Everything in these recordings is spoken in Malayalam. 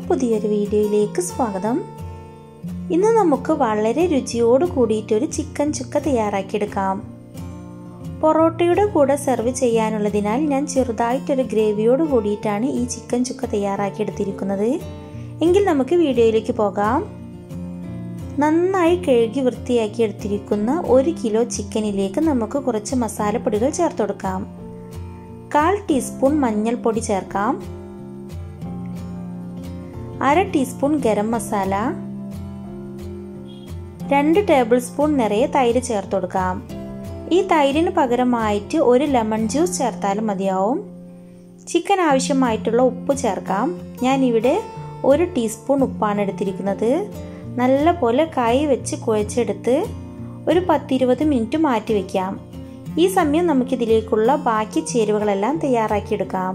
എല്ലാവർക്കും പുതിയൊരു വീഡിയോയിലേക്ക് സ്വാഗതം ഇന്ന് നമുക്ക് വളരെ രുചിയോട് കൂടിയിട്ടൊരു ചിക്കൻ ചുക്ക തയ്യാറാക്കിയെടുക്കാം പൊറോട്ടയുടെ കൂടെ സെർവ് ചെയ്യാനുള്ളതിനാൽ ഞാൻ ചെറുതായിട്ടൊരു ഗ്രേവിയോട് കൂടിയിട്ടാണ് ഈ ചിക്കൻ ചുക്ക തയ്യാറാക്കിയെടുത്തിരിക്കുന്നത് എങ്കിൽ നമുക്ക് വീഡിയോയിലേക്ക് പോകാം നന്നായി കഴുകി വൃത്തിയാക്കി എടുത്തിരിക്കുന്ന ഒരു കിലോ ചിക്കനിലേക്ക് നമുക്ക് കുറച്ച് മസാലപ്പൊടികൾ ചേർത്ത് കൊടുക്കാം കാൽ ടീസ്പൂൺ മഞ്ഞൾപ്പൊടി ചേർക്കാം അര ടീസ്പൂൺ ഗരം മസാല രണ്ട് ടേബിൾ സ്പൂൺ നിറയെ തൈര് ചേർത്ത് കൊടുക്കാം ഈ തൈരിന് പകരമായിട്ട് ഒരു ലെമൺ ജ്യൂസ് ചേർത്താലും മതിയാവും ചിക്കൻ ആവശ്യമായിട്ടുള്ള ഉപ്പ് ചേർക്കാം ഞാൻ ഇവിടെ ഒരു ടീസ്പൂൺ ഉപ്പാണ് എടുത്തിരിക്കുന്നത് നല്ല പോലെ കൈ വെച്ച് കുഴച്ചെടുത്ത് ഒരു പത്തിരുപത് മിനിറ്റ് മാറ്റി വയ്ക്കാം ഈ സമയം നമുക്കിതിലേക്കുള്ള ബാക്കി ചേരുവകളെല്ലാം തയ്യാറാക്കിയെടുക്കാം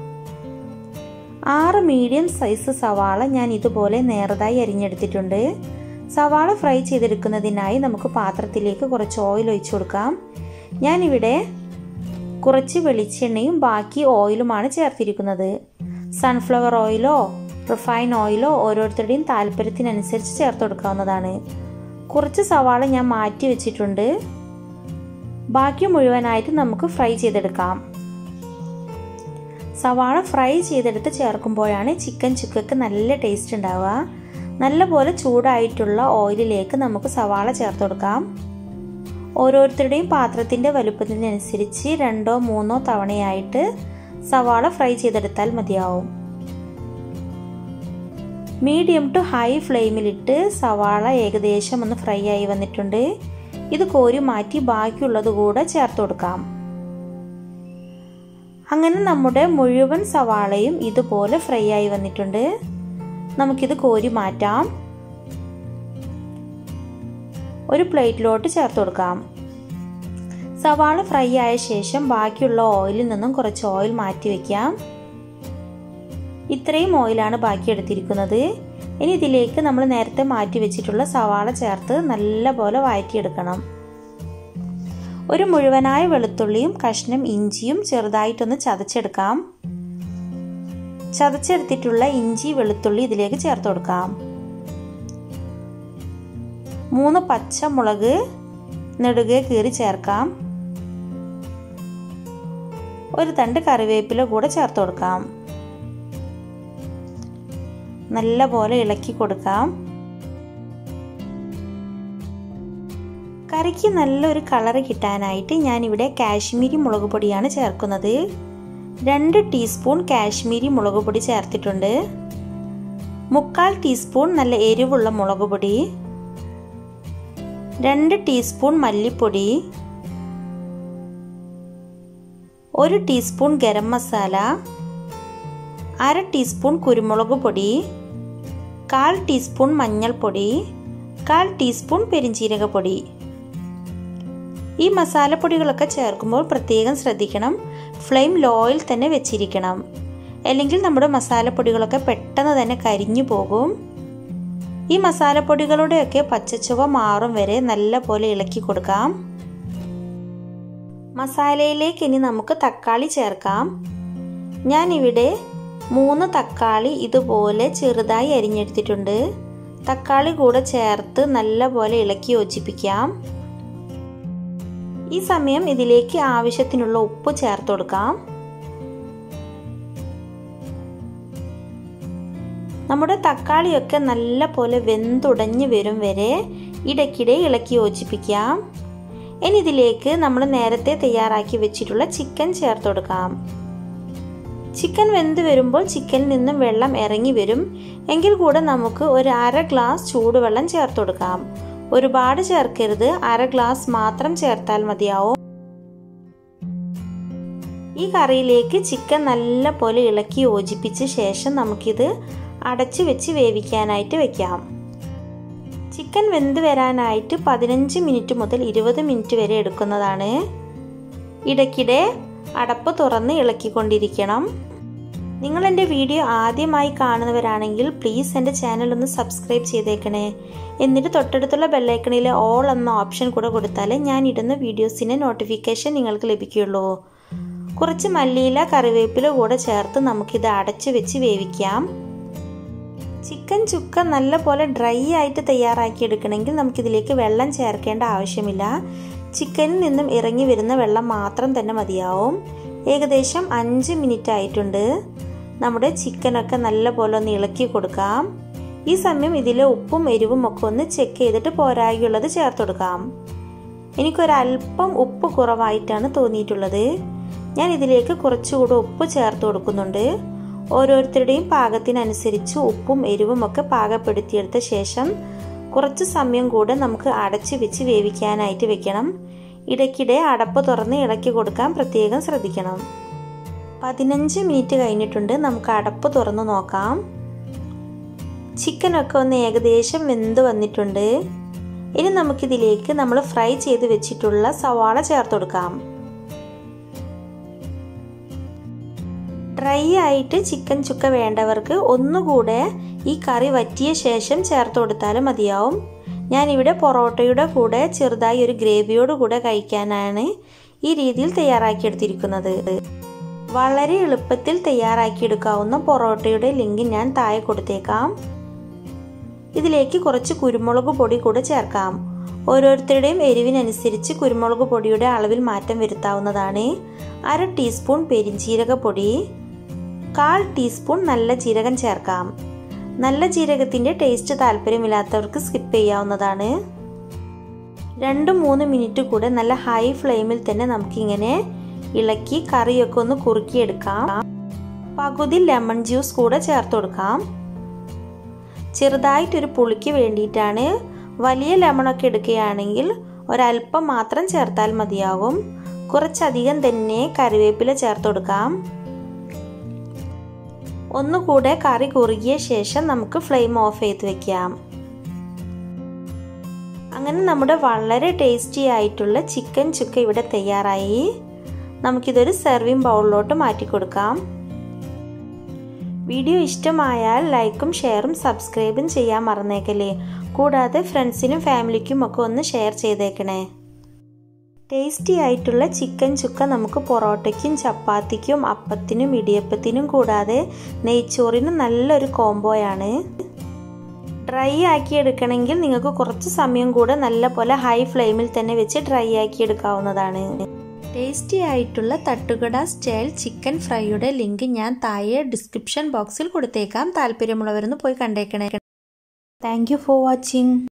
ആറ് മീഡിയം സൈസ് സവാള ഞാൻ ഇതുപോലെ നേർതായി അരിഞ്ഞെടുത്തിട്ടുണ്ട് സവാള ഫ്രൈ ചെയ്തെടുക്കുന്നതിനായി നമുക്ക് പാത്രത്തിലേക്ക് കുറച്ച് ഓയിൽ ഒഴിച്ചു കൊടുക്കാം ഞാനിവിടെ കുറച്ച് വെളിച്ചെണ്ണയും ബാക്കി ഓയിലുമാണ് ചേർത്തിരിക്കുന്നത് സൺഫ്ലവർ ഓയിലോ റിഫൈൻ ഓയിലോ ഓരോരുത്തരുടെയും താല്പര്യത്തിനനുസരിച്ച് ചേർത്ത് കൊടുക്കാവുന്നതാണ് കുറച്ച് സവാള ഞാൻ മാറ്റി വെച്ചിട്ടുണ്ട് ബാക്കി മുഴുവനായിട്ട് നമുക്ക് ഫ്രൈ ചെയ്തെടുക്കാം സവാള ഫ്രൈ ചെയ്തെടുത്ത് ചേർക്കുമ്പോഴാണ് ചിക്കൻ ചുക്കക്ക് നല്ല ടേസ്റ്റ് ഉണ്ടാവുക നല്ലപോലെ ചൂടായിട്ടുള്ള ഓയിലിലേക്ക് നമുക്ക് സവാള ചേർത്ത് കൊടുക്കാം ഓരോരുത്തരുടെയും പാത്രത്തിൻ്റെ വലുപ്പത്തിനനുസരിച്ച് രണ്ടോ മൂന്നോ തവണയായിട്ട് സവാള ഫ്രൈ ചെയ്തെടുത്താൽ മതിയാവും മീഡിയം ടു ഹൈ ഫ്ലെയിമിലിട്ട് സവാള ഏകദേശം ഒന്ന് ഫ്രൈ ആയി വന്നിട്ടുണ്ട് ഇത് കോരി മാറ്റി ബാക്കിയുള്ളത് കൂടെ ചേർത്ത് കൊടുക്കാം അങ്ങനെ നമ്മുടെ മുഴുവൻ സവാളയും ഇതുപോലെ ഫ്രൈ ആയി വന്നിട്ടുണ്ട് നമുക്കിത് കോരി മാറ്റാം ഒരു പ്ലേറ്റിലോട്ട് ചേർത്ത് കൊടുക്കാം സവാള ഫ്രൈ ആയ ശേഷം ബാക്കിയുള്ള ഓയിലിൽ നിന്നും കുറച്ച് ഓയിൽ മാറ്റി വയ്ക്കാം ഇത്രയും ഓയിലാണ് ബാക്കി എടുത്തിരിക്കുന്നത് ഇനി ഇതിലേക്ക് നമ്മൾ നേരത്തെ മാറ്റി വെച്ചിട്ടുള്ള സവാള ചേർത്ത് നല്ലപോലെ വഴറ്റിയെടുക്കണം ഒരു മുഴുവനായ വെളുത്തുള്ളിയും കഷ്ണം ഇഞ്ചിയും ചെറുതായിട്ടൊന്ന് ചതച്ചെടുക്കാം ചതച്ചെടുത്തിട്ടുള്ള ഇഞ്ചി വെളുത്തുള്ളി ഇതിലേക്ക് ചേർത്ത് കൊടുക്കാം മൂന്ന് പച്ചമുളക് നെടുകെ കീറി ചേർക്കാം ഒരു തണ്ട് കറിവേപ്പില കൂടെ ചേർത്ത് കൊടുക്കാം നല്ല പോലെ ഇളക്കി കൊടുക്കാം കറിക്ക് നല്ലൊരു കളർ കിട്ടാനായിട്ട് ഞാനിവിടെ കാശ്മീരി മുളക് പൊടിയാണ് ചേർക്കുന്നത് രണ്ട് ടീസ്പൂൺ കാശ്മീരി മുളക് പൊടി ചേർത്തിട്ടുണ്ട് മുക്കാൽ ടീസ്പൂൺ നല്ല എരിവുള്ള മുളക് പൊടി രണ്ട് ടീസ്പൂൺ മല്ലിപ്പൊടി ഒരു ടീസ്പൂൺ ഗരം മസാല അര ടീസ്പൂൺ കുരുമുളക് പൊടി കാൽ ടീസ്പൂൺ മഞ്ഞൾപ്പൊടി കാൽ ടീസ്പൂൺ പെരിഞ്ചീരകപ്പൊടി ഈ മസാലപ്പൊടികളൊക്കെ ചേർക്കുമ്പോൾ പ്രത്യേകം ശ്രദ്ധിക്കണം ഫ്ലെയിം ലോയിൽ തന്നെ വെച്ചിരിക്കണം അല്ലെങ്കിൽ നമ്മുടെ മസാലപ്പൊടികളൊക്കെ പെട്ടെന്ന് തന്നെ കരിഞ്ഞു പോകും ഈ മസാലപ്പൊടികളുടെയൊക്കെ പച്ചച്ചുവ മാറും വരെ നല്ല പോലെ ഇളക്കി കൊടുക്കാം മസാലയിലേക്ക് ഇനി നമുക്ക് തക്കാളി ചേർക്കാം ഞാനിവിടെ മൂന്ന് തക്കാളി ഇതുപോലെ ചെറുതായി അരിഞ്ഞെടുത്തിട്ടുണ്ട് തക്കാളി കൂടെ ചേർത്ത് നല്ല പോലെ ഇളക്കി യോജിപ്പിക്കാം ഈ സമയം ഇതിലേക്ക് ആവശ്യത്തിനുള്ള ഉപ്പ് ചേർത്ത് കൊടുക്കാം നമ്മുടെ തക്കാളിയൊക്കെ നല്ല പോലെ വെന്തുടഞ്ഞ് വരും വരെ ഇടയ്ക്കിടെ ഇളക്കി യോജിപ്പിക്കാം ഇനി ഇതിലേക്ക് നമ്മൾ നേരത്തെ തയ്യാറാക്കി വെച്ചിട്ടുള്ള ചിക്കൻ ചേർത്ത് കൊടുക്കാം ചിക്കൻ വെന്ത് വരുമ്പോൾ ചിക്കനിൽ നിന്നും വെള്ളം ഇറങ്ങി വരും എങ്കിൽ കൂടെ നമുക്ക് ഒരു അര ഗ്ലാസ് ചൂടുവെള്ളം ചേർത്ത് കൊടുക്കാം ഒരുപാട് ചേർക്കരുത് അര ഗ്ലാസ് മാത്രം ചേർത്താൽ മതിയാവും ഈ കറിയിലേക്ക് ചിക്കൻ നല്ല പോലെ ഇളക്കി യോജിപ്പിച്ച ശേഷം നമുക്കിത് അടച്ചു വെച്ച് വേവിക്കാനായിട്ട് വെക്കാം ചിക്കൻ വെന്ത് വരാനായിട്ട് പതിനഞ്ച് മിനിറ്റ് മുതൽ ഇരുപത് മിനിറ്റ് വരെ എടുക്കുന്നതാണ് ഇടയ്ക്കിടെ അടപ്പ് തുറന്ന് ഇളക്കിക്കൊണ്ടിരിക്കണം നിങ്ങൾ എൻ്റെ വീഡിയോ ആദ്യമായി കാണുന്നവരാണെങ്കിൽ പ്ലീസ് എൻ്റെ ചാനൽ ഒന്ന് സബ്സ്ക്രൈബ് ചെയ്തേക്കണേ എന്നിട്ട് തൊട്ടടുത്തുള്ള ബെല്ലൈക്കണിലെ ഓൾ എന്ന ഓപ്ഷൻ കൂടെ കൊടുത്താലേ ഞാൻ ഇടുന്ന വീഡിയോസിൻ്റെ നോട്ടിഫിക്കേഷൻ നിങ്ങൾക്ക് ലഭിക്കുകയുള്ളൂ കുറച്ച് മല്ലിയില കറിവേപ്പില കൂടെ ചേർത്ത് നമുക്കിത് അടച്ച് വെച്ച് വേവിക്കാം ചിക്കൻ ചുക്ക നല്ല പോലെ ഡ്രൈ ആയിട്ട് തയ്യാറാക്കി എടുക്കണമെങ്കിൽ നമുക്കിതിലേക്ക് വെള്ളം ചേർക്കേണ്ട ആവശ്യമില്ല ചിക്കനിൽ നിന്നും ഇറങ്ങി വരുന്ന വെള്ളം മാത്രം തന്നെ മതിയാവും ഏകദേശം അഞ്ച് മിനിറ്റ് ആയിട്ടുണ്ട് നമ്മുടെ ചിക്കനൊക്കെ നല്ല പോലെ ഒന്ന് ഇളക്കി കൊടുക്കാം ഈ സമയം ഇതിലെ ഉപ്പും എരിവും ഒക്കെ ഒന്ന് ചെക്ക് ചെയ്തിട്ട് പോരായുള്ളത് ചേർത്ത് കൊടുക്കാം എനിക്കൊരല്പം ഉപ്പ് കുറവായിട്ടാണ് തോന്നിയിട്ടുള്ളത് ഞാൻ ഇതിലേക്ക് കുറച്ചുകൂടെ ഉപ്പ് ചേർത്ത് കൊടുക്കുന്നുണ്ട് ഓരോരുത്തരുടെയും പാകത്തിനനുസരിച്ച് ഉപ്പും എരിവും ഒക്കെ പാകപ്പെടുത്തിയെടുത്ത ശേഷം കുറച്ച് സമയം കൂടെ നമുക്ക് അടച്ച് വെച്ച് വേവിക്കാനായിട്ട് വെക്കണം ഇടയ്ക്കിടെ അടപ്പ് തുറന്ന് ഇളക്കി കൊടുക്കാൻ പ്രത്യേകം ശ്രദ്ധിക്കണം പതിനഞ്ച് മിനിറ്റ് കഴിഞ്ഞിട്ടുണ്ട് നമുക്ക് അടപ്പ് തുറന്ന് നോക്കാം ചിക്കനൊക്കെ ഒന്ന് ഏകദേശം വെന്ത് വന്നിട്ടുണ്ട് ഇനി നമുക്കിതിലേക്ക് നമ്മൾ ഫ്രൈ ചെയ്ത് വെച്ചിട്ടുള്ള സവാള ചേർത്ത് കൊടുക്കാം ഡ്രൈ ആയിട്ട് ചിക്കൻ ചുക്ക വേണ്ടവർക്ക് ഒന്നുകൂടെ ഈ കറി വറ്റിയ ശേഷം ചേർത്ത് കൊടുത്താലും മതിയാവും ഞാനിവിടെ പൊറോട്ടയുടെ കൂടെ ചെറുതായി ഒരു ഗ്രേവിയോട് കൂടെ കഴിക്കാനാണ് ഈ രീതിയിൽ തയ്യാറാക്കിയെടുത്തിരിക്കുന്നത് വളരെ എളുപ്പത്തിൽ തയ്യാറാക്കിയെടുക്കാവുന്ന പൊറോട്ടയുടെ ലിങ്ക് ഞാൻ താഴെ കൊടുത്തേക്കാം ഇതിലേക്ക് കുറച്ച് കുരുമുളക് പൊടി കൂടെ ചേർക്കാം ഓരോരുത്തരുടെയും എരിവിനനുസരിച്ച് കുരുമുളക് പൊടിയുടെ അളവിൽ മാറ്റം വരുത്താവുന്നതാണ് അര ടീസ്പൂൺ പെരിഞ്ജീരക പൊടി കാൽ ടീസ്പൂൺ നല്ല ജീരകം ചേർക്കാം നല്ല ജീരകത്തിൻ്റെ ടേസ്റ്റ് താല്പര്യമില്ലാത്തവർക്ക് സ്കിപ്പ് ചെയ്യാവുന്നതാണ് രണ്ട് മൂന്ന് മിനിറ്റ് കൂടെ നല്ല ഹൈ ഫ്ലെയിമിൽ തന്നെ നമുക്കിങ്ങനെ ഇളക്കി കറിയൊക്കെ ഒന്ന് കുറുക്കിയെടുക്കാം പകുതി ലെമൺ ജ്യൂസ് കൂടെ ചേർത്ത് കൊടുക്കാം ചെറുതായിട്ടൊരു പുളിക്ക് വേണ്ടിയിട്ടാണ് വലിയ ലെമണൊക്കെ എടുക്കുകയാണെങ്കിൽ ഒരല്പം മാത്രം ചേർത്താൽ മതിയാകും കുറച്ചധികം തന്നെ കറിവേപ്പില ചേർത്ത് കൊടുക്കാം ഒന്നുകൂടെ കറി കുറുകിയ ശേഷം നമുക്ക് ഫ്ലെയിം ഓഫ് ചെയ്ത് വെക്കാം അങ്ങനെ നമ്മുടെ വളരെ ടേസ്റ്റി ആയിട്ടുള്ള ചിക്കൻ ചുക്ക ഇവിടെ തയ്യാറായി നമുക്കിതൊരു സെർവിങ് ബൗളിലോട്ട് മാറ്റി കൊടുക്കാം വീഡിയോ ഇഷ്ടമായാൽ ലൈക്കും ഷെയറും സബ്സ്ക്രൈബും ചെയ്യാൻ മറന്നേക്കല്ലേ കൂടാതെ ഫ്രണ്ട്സിനും ഫാമിലിക്കും ഒക്കെ ഒന്ന് ഷെയർ ചെയ്തേക്കണേ ടേസ്റ്റി ആയിട്ടുള്ള ചിക്കൻ ചുക്ക നമുക്ക് പൊറോട്ടയ്ക്കും ചപ്പാത്തിക്കും അപ്പത്തിനും ഇടിയപ്പത്തിനും കൂടാതെ നെയ്ച്ചോറിനും നല്ലൊരു കോംബോയാണ് ഡ്രൈ ആക്കി എടുക്കണമെങ്കിൽ നിങ്ങൾക്ക് കുറച്ച് സമയം കൂടെ നല്ല പോലെ ഹൈ ഫ്ലെയിമിൽ തന്നെ വെച്ച് ഡ്രൈ ആക്കി എടുക്കാവുന്നതാണ് ടേസ്റ്റി ആയിട്ടുള്ള തട്ടുകട സ്റ്റൈൽ ചിക്കൻ ഫ്രൈയുടെ ലിങ്ക് ഞാൻ താഴെ ഡിസ്ക്രിപ്ഷൻ ബോക്സിൽ കൊടുത്തേക്കാം താല്പര്യമുള്ളവരൊന്ന് പോയി കണ്ടേക്കണേ താങ്ക് യു ഫോർ വാച്ചിങ്